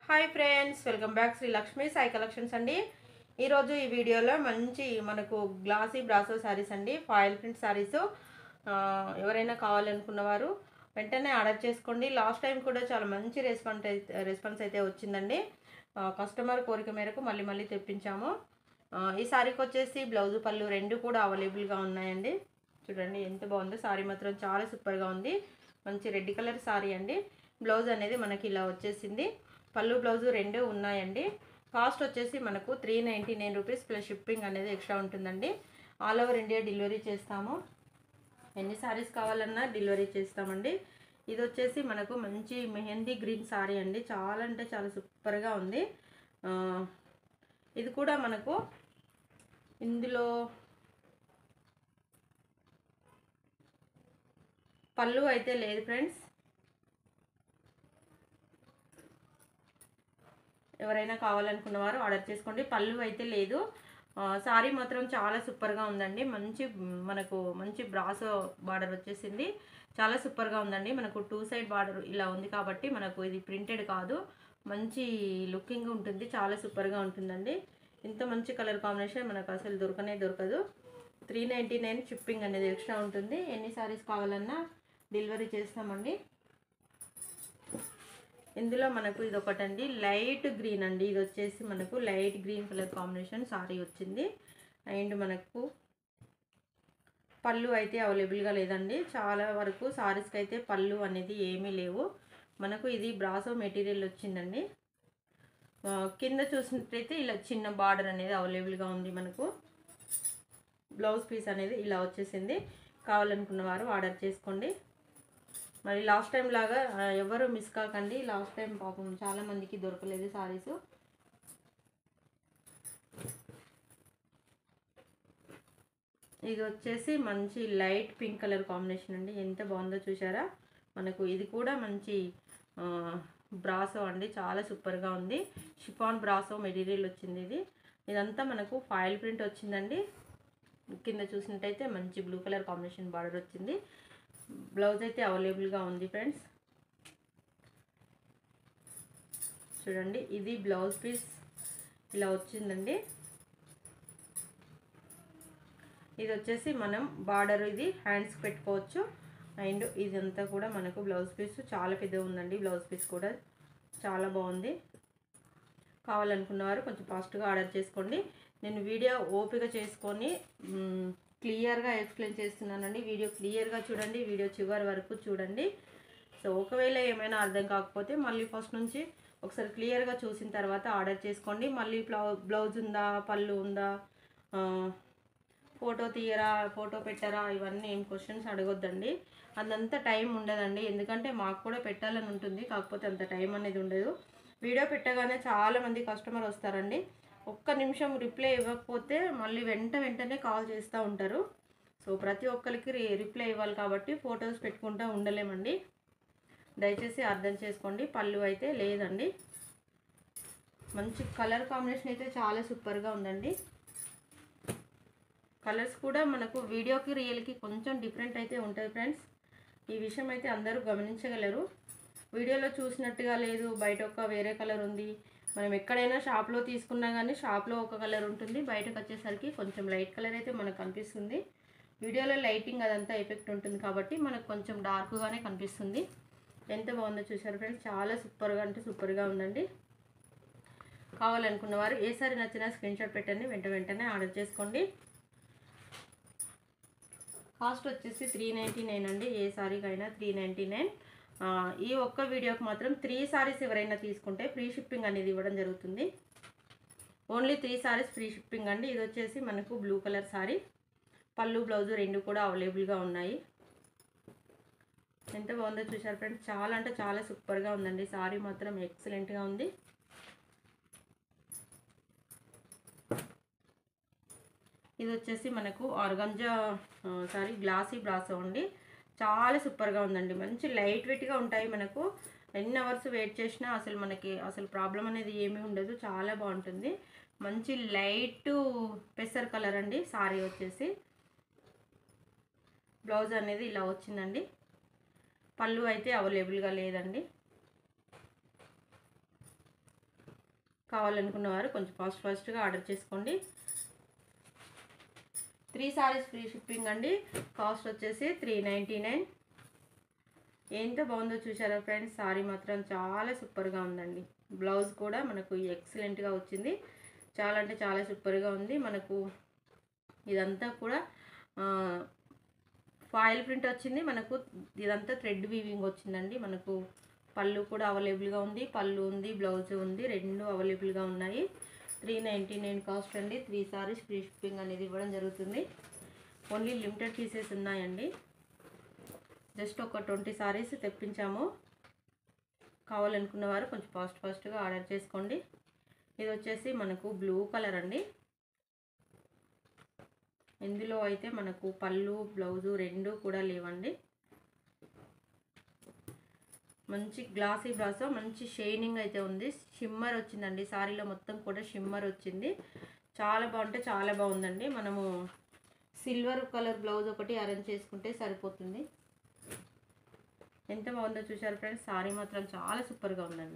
hi friends welcome back Sri Lakshmi Sai collections అండి ఈరోజు ఈ వీడియోలో మంచి మనకు గ్లాసీ బ్రాసో శారీస్ అండి ఫాయిల్ ప్రింట్ శారీస్ ఎవరైనా కావాలనుకున్న వారు వెంటనే ఆర్డర్ చేసుకోండి లాస్ట్ టైం కూడా చాలా మంచి రెస్పాన్స్ అయితే రెస్పాన్స్ అయితే వచ్చిందండి కస్టమర్ కోరిక మేరకు మళ్ళీ మళ్ళీ తెప్పించాము ఆ, ఈ శారీకి వచ్చేసి బ్లౌజ్ పళ్ళు రెండు కూడా అవైలబుల్గా ఉన్నాయండి చూడండి ఎంత బాగుందో శారీ మాత్రం చాలా సూపర్గా ఉంది మంచి రెడ్ కలర్ శారీ అండి బ్లౌజ్ అనేది మనకి ఇలా వచ్చేసింది పళ్ళు బ్లౌజు రెండు ఉన్నాయండి కాస్ట్ వచ్చేసి మనకు three ninety nine rupees plus shipping అనేది ఎక్స్ట్రా ఉంటుందండి ఆల్ ఓవర్ ఇండియా డెలివరీ చేస్తాము ఎన్ని సారీస్ కావాలన్నా డెలివరీ చేస్తామండి ఇది వచ్చేసి మనకు మంచి మెహందీ గ్రీన్ సారీ అండి చాలా అంటే చాలా సూపర్గా ఉంది ఆ, ఇది కూడా మనకు ఇందులో పళ్ళు అయితే లేదు ఫ్రెండ్స్ ఎవరైనా కావాలనుకున్న వారు ఆర్డర్ చేసుకోండి పళ్ళు అయితే లేదు ఆ, సారీ మాత్రం చాలా సూపర్గా ఉందండి మంచి మ్, మనకు మంచి బ్రాసో బార్డర్ వచ్చేసింది చాలా సూపర్గా ఉందండి మనకు టూ సైడ్ బార్డర్ ఇలా ఉంది కాబట్టి మనకు ఇది ప్రింటెడ్ కాదు మంచి లుకింగ్ ఉంటుంది చాలా సూపర్గా ఉంటుందండి ఇంత మంచి కలర్ కాంబినేషన్ మనకు అసలు దొరకనే దొరకదు త్రీ నైంటీ నైన్ షిప్పింగ్ అనేది ఎక్స్ట్రా ఉంటుంది ఎన్ని సారీస్ కావాలన్నా డెలివరీ చేస్తామండి ఇందులో మనకు ఇది ఒకటండి లైట్ గ్రీన్ అండి ఇది వచ్చేసి మనకు light green colour combination sari వచ్చింది అండ్ మనకు పళ్ళు అయితే అవైలబుల్గా లేదండి చాలా వరకు సారీస్కి అయితే పళ్ళు అనేది ఏమీ లేవు మనకు ఇది బ్రాసో మెటీరియల్ వచ్చిందండి ఆ, కింద చూసినట్లయితే ఇలా చిన్న బార్డర్ అనేది అవైలబుల్గా ఉంది మనకు బ్లౌజ్ పీస్ అనేది ఇలా వచ్చేసింది కావాలనుకున్న వారు ఆర్డర్ చేసుకోండి మరి లాస్ట్ టైం లాగా ఆ, ఎవరు మిస్ కాకండి లాస్ట్ టైం పాపం చాలా మందికి దొరకలేదు సారీస్ ఇది వచ్చేసి మంచి లైట్ పింక్ కలర్ కాంబినేషన్ అండి ఎంత బాగుందో చూసారా మనకు ఇది కూడా మంచి ఆ, బ్రాసో అండి చాలా సూపర్గా ఉంది షిఫాన్ బ్రాసో మెటీరియల్ వచ్చింది ఇది ఇదంతా మనకు ఫాయిల్ ప్రింట్ వచ్చిందండి కింద చూసినట్టయితే మంచి బ్లూ కలర్ కాంబినేషన్ బార్డర్ వచ్చింది బ్లౌజ్ అయితే అవైలబుల్గా ఉంది ఫ్రెండ్స్ చూడండి ఇది బ్లౌజ్ పీస్ ఇలా వచ్చిందండి ఇది వచ్చేసి మనం బార్డర్ ఇది హ్యాండ్స్కి పెట్టుకోవచ్చు అండ్ ఇదంతా కూడా మనకు బ్లౌజ్ పీస్ చాలా పెద్ద ఉందండి బ్లౌజ్ పీస్ కూడా చాలా బాగుంది కావాలనుకున్న వారు కొంచెం ఫాస్ట్గా ఆర్డర్ చేసుకోండి నేను వీడియో ఓపిక చేసుకొని మ్, క్లియర్గా ఎక్స్ప్లెయిన్ చేస్తున్నానండి వీడియో క్లియర్గా చూడండి వీడియో చివరి వరకు చూడండి సో ఒకవేళ ఏమైనా అర్థం కాకపోతే మళ్ళీ ఫస్ట్ నుంచి ఒకసారి క్లియర్గా చూసిన తర్వాత ఆర్డర్ చేసుకోండి మళ్ళీ బ్లౌ బ్లౌజ్ ఉందా పళ్ళు ఉందా ఆ, ఫోటో తీయరా ఫోటో పెట్టరా ఇవన్నీ ఏం క్వశ్చన్స్ అడగొద్దండి అదంతా టైం ఉండదండి ఎందుకంటే మాకు కూడా పెట్టాలని ఉంటుంది కాకపోతే అంత టైం అనేది ఉండదు వీడియో పెట్టగానే చాలామంది కస్టమర్ వస్తారండి ఒక్క నిమిషం రిప్లై ఇవ్వకపోతే మళ్ళీ వెంట వెంటనే కాల్ చేస్తూ ఉంటారు సో ప్రతి ఒక్కరికి రి- రిప్లై ఇవ్వాలి కాబట్టి ఫొటోస్ పెట్టుకుంటూ ఉండలేమండి దయచేసి అర్థం చేసుకోండి పళ్ళు అయితే లేదండి మంచి కలర్ కాంబినేషన్ అయితే చాలా సూపర్గా ఉందండి కలర్స్ కూడా మనకు వీడియోకి రియల్కి కొంచెం డిఫరెంట్ అయితే ఉంటుంది ఫ్రెండ్స్ ఈ విషయం అయితే అందరూ గమనించగలరు వీడియోలో చూసినట్టుగా లేదు బయట ఒక వేరే కలర్ ఉంది మనం ఎక్కడైనా షాప్లో తీసుకున్నా కానీ షాప్లో ఒక కలర్ ఉంటుంది బయటకు వచ్చేసరికి కొంచెం లైట్ కలర్ అయితే మనకు కనిపిస్తుంది వీడియోలో లైటింగ్ అదంతా ఎఫెక్ట్ ఉంటుంది కాబట్టి మనకు కొంచెం డార్క్గానే కనిపిస్తుంది ఎంత బాగుందో చూసారు ఫ్రెండ్స్ చాలా సూపర్గా అంటే సూపర్గా ఉందండి కావాలనుకున్న వారు ఏ సారి నచ్చినా స్క్రీన్ షాట్ పెట్టండి వెంట వెంటనే ఆర్డర్ చేసుకోండి కాస్ట్ వచ్చేసి త్రీ నైంటీ నైన్ అండి ఏ సారీకైనా త్రీ నైంటీ నైన్ ఈ ఒక్క వీడియోకి మాత్రం త్రీ సారీస్ ఎవరైనా తీసుకుంటే ఫ్రీ షిప్పింగ్ అనేది ఇవ్వడం జరుగుతుంది only three saris free shipping అండి ఇది వచ్చేసి మనకు బ్లూ కలర్ సారీ పళ్ళు బ్లౌజు రెండు కూడా అవైలబుల్గా ఉన్నాయి ఎంత బాగుందో చూసారు ఫ్రెండ్స్ చాలా అంటే చాలా సూపర్గా ఉందండి సారీ మాత్రం ఎక్సలెంట్గా ఉంది ఇది వచ్చేసి మనకు ఆర్గంజా సారీ గ్లాసీ బ్రాసో అండి చాలా సూపర్గా ఉందండి మంచి లైట్ వెయిట్గా ఉంటాయి మనకు ఎన్ని అవర్స్ వెయిట్ చేసినా అసలు మనకి అసలు ప్రాబ్లం అనేది ఏమీ ఉండదు చాలా బాగుంటుంది మంచి లైట్ పెసర్ కలర్ అండి సారీ వచ్చేసి బ్లౌజ్ అనేది ఇలా వచ్చిందండి పళ్ళు అయితే అవైలబుల్గా లేదండి కావాలనుకున్న వారు కొంచెం ఫాస్ట్ ఫాస్ట్గా ఆర్డర్ చేసుకోండి త్రీ సారీస్ ఫ్రీ షిప్పింగ్ అండి కాస్ట్ వచ్చేసి త్రీ నైంటీ నైన్ ఎంత బాగుందో చూసారా ఫ్రెండ్స్ సారీ మాత్రం చాలా సూపర్గా ఉందండి బ్లౌజ్ కూడా మనకు ఎక్సలెంట్గా వచ్చింది చాలా అంటే చాలా సూపర్గా ఉంది మనకు ఇదంతా కూడా ఫాయిల్ ప్రింట్ వచ్చింది మనకు ఇదంతా థ్రెడ్ వీవింగ్ వచ్చిందండి మనకు పళ్ళు కూడా అవైలబుల్గా ఉంది పళ్ళు ఉంది బ్లౌజ్ ఉంది రెండు అవైలబుల్గా ఉన్నాయి త్రీ నైంటీ నైన్ కాస్ట్ అండి త్రీ సారీస్ ఫ్రీ షిప్పింగ్ అనేది ఇవ్వడం జరుగుతుంది ఓన్లీ లిమిటెడ్ పీసెస్ ఉన్నాయండి జస్ట్ ఒక ట్వంటీ సారీస్ తెప్పించాము కావాలనుకున్న వారు కొంచెం ఫాస్ట్ ఫాస్ట్గా ఆర్డర్ చేసుకోండి ఇది వచ్చేసి మనకు బ్లూ కలర్ అండి ఇందులో అయితే మనకు పళ్ళు బ్లౌజు రెండు కూడా లేవండి మంచి గ్లాసీ బ్రాసో మంచి షైనింగ్ అయితే ఉంది షిమ్మర్ వచ్చిందండి సారీలో మొత్తం కూడా షిమ్మర్ వచ్చింది చాలా బాగుంటే చాలా బాగుందండి మనము సిల్వర్ కలర్ బ్లౌజ్ ఒకటి అరేంజ్ చేసుకుంటే సరిపోతుంది ఎంత బాగుందో చూసారు ఫ్రెండ్స్ సారీ మాత్రం చాలా సూపర్గా ఉందండి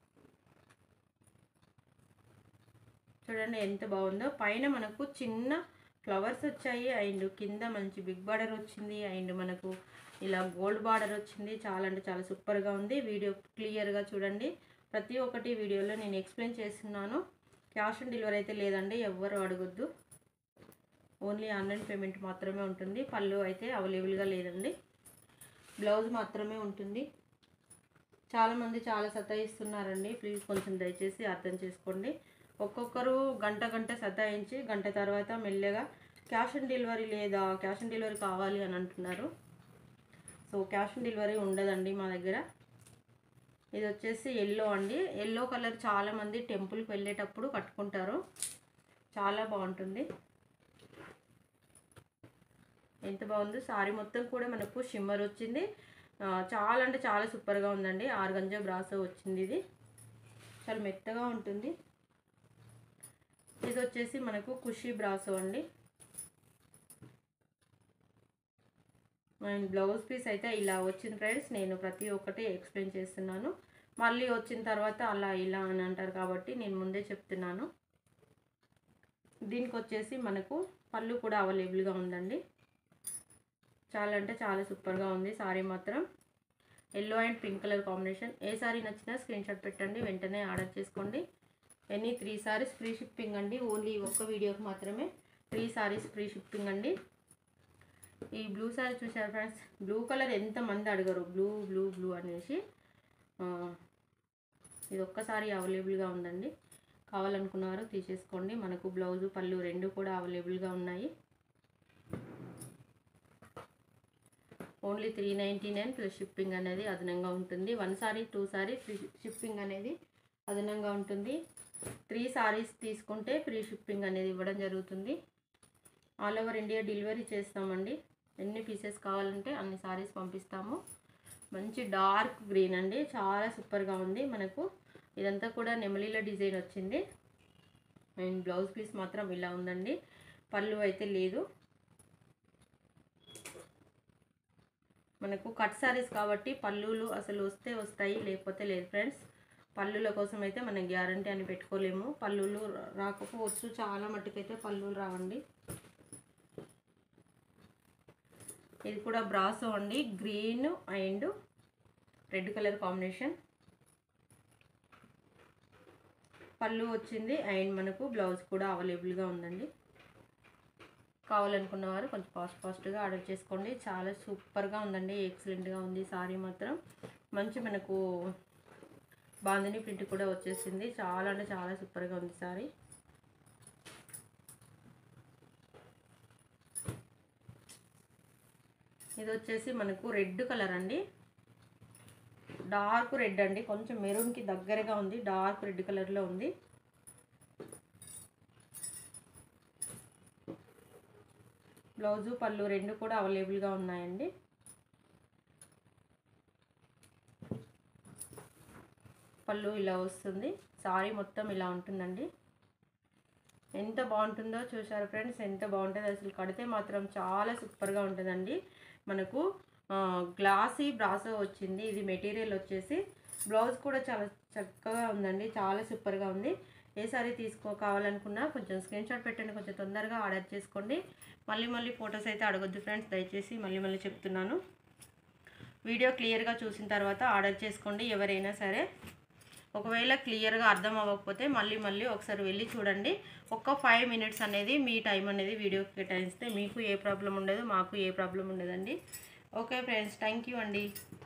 చూడండి ఎంత బాగుందో పైన మనకు చిన్న ఫ్లవర్స్ వచ్చాయి అండ్ కింద మంచి బిగ్ బార్డర్ వచ్చింది అండ్ మనకు ఇలా గోల్డ్ బార్డర్ వచ్చింది చాలా అంటే చాలా సూపర్గా ఉంది వీడియో క్లియర్గా చూడండి ప్రతి ఒక్కటి వీడియోలో నేను ఎక్స్ప్లెయిన్ చేస్తున్నాను క్యాష్ ఆన్ డెలివరీ అయితే లేదండి ఎవ్వరు అడగొద్దు ఓన్లీ ఆన్లైన్ పేమెంట్ మాత్రమే ఉంటుంది పళ్ళు అయితే అవైలబుల్గా లేదండి బ్లౌజ్ మాత్రమే ఉంటుంది చాలామంది చాలా సతాయిస్తున్నారండి ప్లీజ్ కొంచెం దయచేసి అర్థం చేసుకోండి ఒక్కొక్కరు గంట గంట సతాయించి గంట తర్వాత మెల్లగా క్యాష్ ఆన్ డెలివరీ లేదా క్యాష్ ఆన్ డెలివరీ కావాలి అని అంటున్నారు సో క్యాష్ ఆన్ డెలివరీ ఉండదండి మా దగ్గర ఇది వచ్చేసి ఎల్లో అండి ఎల్లో కలర్ చాలామంది టెంపుల్కి వెళ్ళేటప్పుడు కట్టుకుంటారు చాలా బాగుంటుంది ఎంత బాగుందో సారీ మొత్తం కూడా మనకు షిమ్మర్ వచ్చింది చాలా అంటే చాలా సూపర్గా ఉందండి ఆరుగంజా బ్రాసో వచ్చింది ఇది చాలా మెత్తగా ఉంటుంది ఇది వచ్చేసి మనకు ఖుషి బ్రాసో అండి అండ్ బ్లౌజ్ పీస్ అయితే ఇలా వచ్చింది ఫ్రెండ్స్ నేను ప్రతి ఒక్కటి ఎక్స్ప్లెయిన్ చేస్తున్నాను మళ్ళీ వచ్చిన తర్వాత అలా ఇలా అని అంటారు కాబట్టి నేను ముందే చెప్తున్నాను దీనికి వచ్చేసి మనకు పళ్ళు కూడా అవైలబుల్గా ఉందండి చాలా అంటే చాలా సూపర్గా ఉంది సారీ మాత్రం yellow and pink colour combination ఏ సారీ నచ్చినా స్క్రీన్ షాట్ పెట్టండి వెంటనే ఆర్డర్ చేసుకోండి any three saris free shipping అండి ఓన్లీ ఒక్క వీడియోకి మాత్రమే త్రీ సారీస్ ఫ్రీ షిప్పింగ్ అండి ఈ బ్లూ సారీ చూసారు ఫ్రెండ్స్ బ్లూ కలర్ ఎంతమంది అడిగారు బ్లూ బ్లూ బ్లూ అనేసి ఇది ఒక్కసారి అవైలబుల్గా ఉందండి కావాలనుకున్నవారు తీసేసుకోండి మనకు బ్లౌజు పళ్ళు రెండు కూడా అవైలబుల్గా ఉన్నాయి only three ninety nine plus shipping అనేది అదనంగా ఉంటుంది one sari two sari free shipping అనేది అదనంగా ఉంటుంది త్రీ సారీస్ తీసుకుంటే ఫ్రీ షిప్పింగ్ అనేది ఇవ్వడం జరుగుతుంది ఆల్ ఓవర్ ఇండియా డెలివరీ చేస్తామండి ఎన్ని పీసెస్ కావాలంటే అన్ని సారీస్ పంపిస్తాము మంచి డార్క్ గ్రీన్ అండి చాలా సూపర్గా ఉంది మనకు ఇదంతా కూడా నెమలీల డిజైన్ వచ్చింది అండ్ బ్లౌజ్ పీస్ మాత్రం ఇలా ఉందండి పళ్ళు అయితే లేదు మనకు కట్ సారీస్ కాబట్టి పళ్ళులు అసలు వస్తే వస్తాయి లేకపోతే లేదు ఫ్రెండ్స్ పళ్ళుల కోసం అయితే మనం గ్యారంటీ అని పెట్టుకోలేము పళ్ళులు రాకపోవచ్చు చాలా మట్టుకైతే పళ్ళులు రావండి ఇది కూడా బ్రాసో అండి green and red colour combination పళ్ళు వచ్చింది అండ్ మనకు బ్లౌజ్ కూడా అవైలబుల్గా ఉందండి కావాలనుకున్న వారు కొంచెం ఫాస్ట్ ఫాస్ట్గా ఆర్డర్ చేసుకోండి చాలా సూపర్గా ఉందండి ఎక్సలెంట్గా ఉంది సారీ మాత్రం మంచి మనకు బాందిని ప్రింట్ కూడా వచ్చేసింది చాలా అంటే చాలా సూపర్గా ఉంది సారీ ఇది వచ్చేసి మనకు రెడ్ కలర్ అండి డార్క్ రెడ్ అండి కొంచెం మెరూన్కి దగ్గరగా ఉంది డార్క్ రెడ్ కలర్లో ఉంది బ్లౌజు పళ్ళు రెండు కూడా అవైలబుల్గా ఉన్నాయండి పళ్ళు ఇలా వస్తుంది సారీ మొత్తం ఇలా ఉంటుందండి ఎంత బాగుంటుందో చూసారు ఫ్రెండ్స్ ఎంత బాగుంటుంది అసలు కడితే మాత్రం చాలా సూపర్గా ఉంటుందండి మనకు గ్లాసీ బ్రాసో వచ్చింది ఇది మెటీరియల్ వచ్చేసి బ్లౌజ్ కూడా చాలా చక్కగా ఉందండి చాలా సూపర్గా ఉంది ఏ సారీ తీసుకో కావాలనుకున్నా కొంచెం స్క్రీన్ షాట్ పెట్టండి కొంచెం తొందరగా ఆర్డర్ చేసుకోండి మళ్ళీ మళ్ళీ ఫొటోస్ అయితే అడగొద్దు ఫ్రెండ్స్ దయచేసి మళ్ళీ మళ్ళీ చెప్తున్నాను వీడియో క్లియర్గా చూసిన తర్వాత ఆర్డర్ చేసుకోండి ఎవరైనా సరే ఒకవేళ క్లియర్గా అర్థం అవ్వకపోతే మళ్ళీ మళ్ళీ ఒకసారి వెళ్ళి చూడండి ఒక్క ఫైవ్ మినిట్స్ అనేది మీ టైం అనేది వీడియోకి కేటాయిస్తే మీకు ఏ ప్రాబ్లం ఉండదు మాకు ఏ ప్రాబ్లం ఉండదండి ఓకే ఫ్రెండ్స్ థ్యాంక్ యూ అండి